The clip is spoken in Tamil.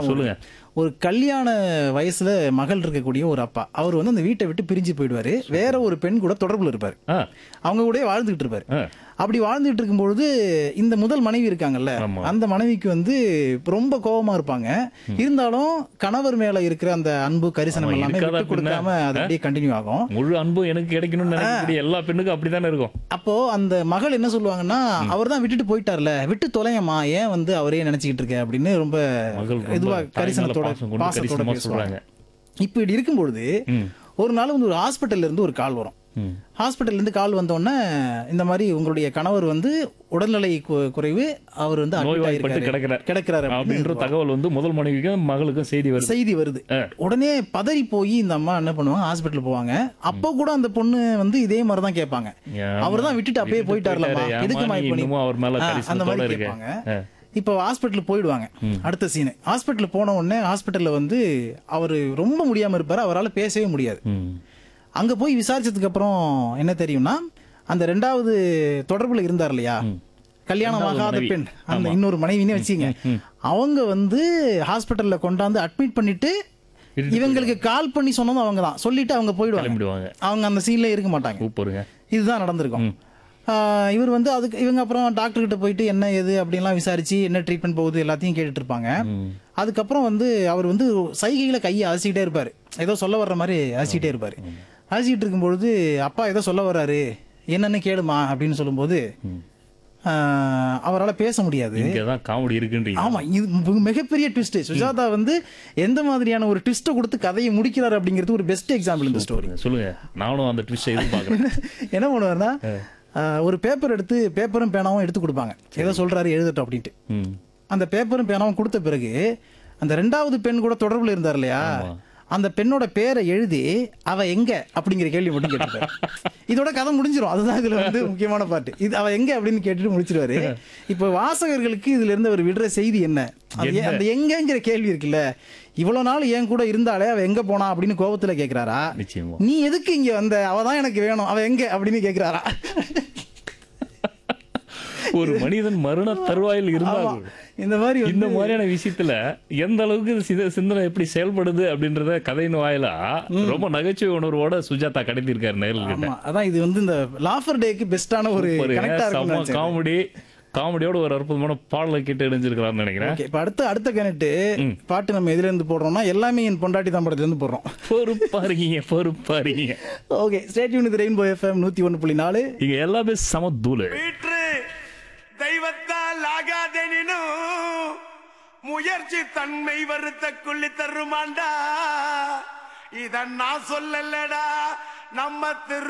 ஞாபகம் சொல்லுங்க. வருது. ஒரு கல்யாண வயசுல மகள் இருக்கக்கூடிய ஒரு அப்பா அவர் வந்து அந்த வீட்டை விட்டு பிரிஞ்சு போயிடுவாரு வேற ஒரு பெண் கூட தொடர்புல இருப்பாரு ஆ, அவங்க கூடயே வாழ்ந்துகிட்டு இருப்பாரு ஆ. அப்படி வாழ்ந்துட்டு இருக்கும்பொழுது இந்த முதல் மனைவி இருக்காங்கல்ல ஆமா. அந்த மனைவிக்கு வந்து ரொம்ப கோபமா இருப்பாங்க இருந்தாலும் கணவர் மேல இருக்கிற அந்த அன்பு கரிசனம் ஆமா, எல்லாமே இருக்காதா விட்டு கொடுக்காம அது அப்படியே கண்டினியூ ஆகும் முழு அன்பும் எனக்கு கிடைக்கணும்னு நினைக்கக்கூடிய எல்லா பெண்ணுக்கும் அப்படித்தானே இருக்கும் அப்போ அந்த மகள் என்ன சொல்லுவாங்கன்னா அவர் தான் விட்டுட்டு போயிட்டார்ல விட்டு தொலையம்மா ஏன் வந்து அவரே நினைச்சுக்கிட்டு இருக்க அப்படின்னு ரொம்ப மகள் ரொம்ப இதுவா தாய் மேல கரிசனத்தோட பாசம் கொண்டு பாசத்தோட கரிசனமா பேசுவாங்க சொல்றாங்க. இப்படி இருக்கும்பொழுது ம். ஒரு நாள் வந்து ஒரு ஹாஸ்பிட்டல்ல இருந்து ஒரு கால் வரும் ம். ஹாஸ்பிட்டல்ல இருந்து கால் வந்தோடனே இந்த மாதிரி உங்களுடைய கணவர் வந்து உடல்நிலை கு- குறைவு அவர் வந்து admit நோய்வாய்ப்பட்டு ஆயிருக்காரு. கிடக்கிறார் கிடக்கிறாரு அப்படின்னு அப்படின்ற தகவல் வந்து முதல் மனைவிக்கும் மகளுக்கும் செய்தி வருது செய்தி வருது உடனே பதறி போய் இந்த அம்மா என்ன பண்ணுவாங்க ஹாஸ்பிட்டல் போவாங்க அப்போ கூட அந்த பொண்ணு வந்து இதே மாதிரி தான் கேட்பாங்க ஏம்மா, அவர் தான் விட்டுட்டு அப்படியே விட்டுட்டு போயிட்டார்லமா போயிட்டாரே, எதுக்குமா ஏம்மா, இப்போ நீ- இன்னமும் அவர் மேல ஆ, அந்த கரிசனத்தோட மாதிரி இருக்க. கேட்பாங்க ஆ. இப்போ ஹாஸ்பிட்டல் போயிடுவாங்க அடுத்த சீனு ஹாஸ்பிட்டல் போன உடனே ஹாஸ்பிட்டல்ல வந்து அவர் ரொம்ப முடியாம இருப்பாரு அவரால் பேசவே முடியாது ம். அங்க போய் விசாரிச்சதுக்கு அப்புறம் என்ன தெரியும்னா அந்த ரெண்டாவது தொடர்புல இருந்தார் இல்லையா கல்யாணம் ரெண்டாவது ஆகாத மனைவி. பெண் அந்த இன்னொரு மனைவினே வச்சுங்க அவங்க வந்து ஹாஸ்பிட்டல்ல கொண்டாந்து அட்மிட் பண்ணிட்டு இழுத்துட்டு இவங்களுக்கு கால் பண்ணி சொன்னதும் அவங்க தான் சொல்லிட்டு அவங்க போயிடுவாங்க கிளம்பிடுவாங்க அவங்க அந்த சீன்ல இருக்க மாட்டாங்க கூப்பிடுங்க இதுதான் நடந்திருக்கும் ஆஹ் இவர் வந்து அதுக்கு இவங்க அப்புறம் டாக்டர் கிட்ட போயிட்டு என்ன ஏது அப்படின்லாம் விசாரிச்சு என்ன ட்ரீட்மெண்ட் போகுது எல்லாத்தையும் கேட்டுட்டு இருப்பாங்க அதுக்கப்புறம் வந்து அவர் வந்து சைகையில கையை அசைக்கிட்டே இருப்பாரு ஏதோ சொல்ல வர்ற மாதிரி அசைக்கிட்டே இருப்பாரு அசைக்கிட்டு இருக்கும்பொழுது அப்பா ஏதோ சொல்ல வர்றாரு என்னன்னு கேளுமா அப்படின்னு சொல்லும்போது அவரால் பேச முடியாது இங்கதான் காமெடி இருக்குன்றீங்க ஆமா இது மிக- மிகப்பெரிய ட்விஸ்ட் சுஜாதா வந்து எந்த மாதிரியான ஒரு ட்விஸ்ட்டை கொடுத்து கதையை முடிக்கிறார் அப்படிங்கிறது ஒரு பெஸ்ட் எக்ஸாம்பிள் இந்த ஸ்டோரி சொல்லுங்க, சொல்லுங்க நானும் அந்த ட்விஸ்ட் எதிர்பார்க்கறேன் என்ன பண்ணுவாருன்னா ஆஹ், ஒரு பேப்பர் எடுத்து பேப்பரும் பேனாவும் எடுத்து கொடுப்பாங்க ஏதோ சொல்றாரு எழுதட்டும் அப்படின்ட்டு ம். அந்த பேப்பரும் பேனாவும் கொடுத்த பிறகு அந்த ரெண்டாவது பெண் கூட தொடர்புல இருந்தார் இல்லையா அந்த பெண்ணோட பேரை எழுதி அவ எங்க அப்படிங்கிற கேள்வி மட்டும் கேட்டுப்பாரு இதோட கதை முடிஞ்சிரும் அதுதான் இதுல வந்து முக்கியமான பாட்டு இது அவ எங்க அப்படின்னு கேட்டுட்டு முடிச்சிருவாரு இப்போ வாசகர்களுக்கு இதுல இருந்து அவர் விடுற செய்தி என்ன அது ஏன் அந்த எங்கங்கிற கேள்வி இருக்குல்ல இவ்வளவு நாள் என் கூட இருந்தாலே அவ எங்க போனா அப்படின்னு கோபத்துல கேக்குறாரா நிச்சயமா நீ எதுக்கு இங்க வந்த அவ தான் எனக்கு வேணும் அவ எங்க அப்படின்னு கேக்குறாரா ஒரு மனிதன் மரண தருவாயில் ஆமா. இருந்தால் இந்த மாதிரி வந்து- இந்த மாதிரியான விஷயத்துல எந்த அளவுக்கு இது சித- சிந்தனை எப்படி செயல்படுது அப்படின்றத கதையின் வாயிலா ரொம்ப நகைச்சுவை உணர்வோட சுஜாதா கடத்திருக்காரு நேரில் ஆமா அதான் இது வந்து இந்த லாஃபர் டேக்கு பெஸ்டான ஒரு கனெக்டா செம்ம இருக்கும் காமெடி காமெடியோட ஒரு அற்புதமான பாடலை கேட்டு இணைஞ்சிருக்கலாம்னு நினைக்கிறேன் ஓகே இப்ப அடுத்த அடுத்த கனெக்ட் பாட்டு நம்ம எதுல இருந்து போடுறோம்னா எல்லாமே என் பொண்டாட்டி தான் படத்துல இருந்து போடுறோம் பொறுப்பா இருக்கீங்க பொறுப்பா இருக்கீங்க okay state unit rainbow FM நூத்தி ஒன்று புள்ளி நாலு இங்க எல்லாமே சம தூளு வீற்று தெய்வத்தால் ஆகாதெனினும் முயற்சி தன்மை வருத்த கொள்ளி தருமாண்டா இத நான் சொல்லலடா நம்ம திரு